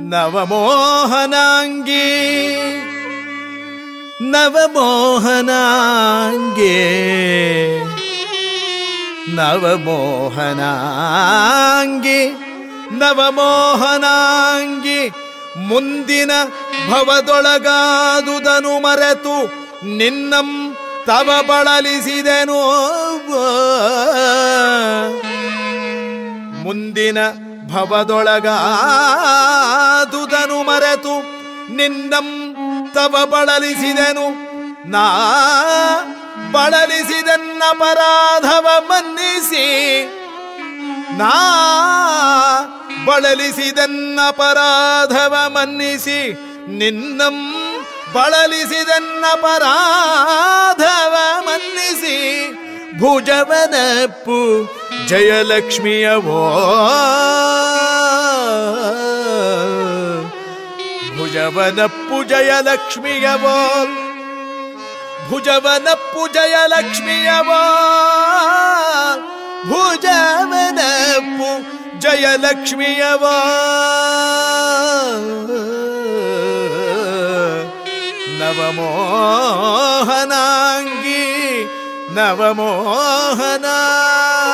ನವಮೋಹನಾಂಗಿ ನವಮೋಹನಾಂಗೆ ನವಮೋಹನಾಂಗಿ ನವಮೋಹನಾಂಗಿ ಮುಂದಿನ ಭವದೊಳಗಾದುದನು ಮರೆತು ನಿನ್ನಂ ತವ ಬಳಲಿಸಿದೆನು ಮುಂದಿನ ಭವದೊಳಗಾದುದನು ಮರೆತು ನಿನ್ನಂ ತವ ಬಳಲಿಸಿದೆನು ನಾ ಬಳಲಿಸಿದನ್ನ ಪರಾಧವ ಮನ್ನಿಸಿ ನಾ ಬಳಲಿಸಿದನ್ನ ಪರಾಧವ ಮನ್ನಿಸಿ ನಿನ್ನಂ ಬಳಲಿಸಿದನ್ನ ಪರಾಧವ ಮನ್ನಿಸಿ ಭುಜವನಪ್ಪು ಜಯಲಕ್ಷ್ಮಿಯವೋ ಭುಜವನಪ್ಪು ಜಯಲಕ್ಷ್ಮಿಯವೋ ಭುಜವನಪ್ಪು ಜಯಲಕ್ಷ್ಮಿಯವೋ ಭುಜವನಪ್ಪು ಜಯಲಕ್ಷ್ಮಿಯವೋ ನವಮೋಹನಾಂಗಿ ನವಮೋಹನಾಂಗಿ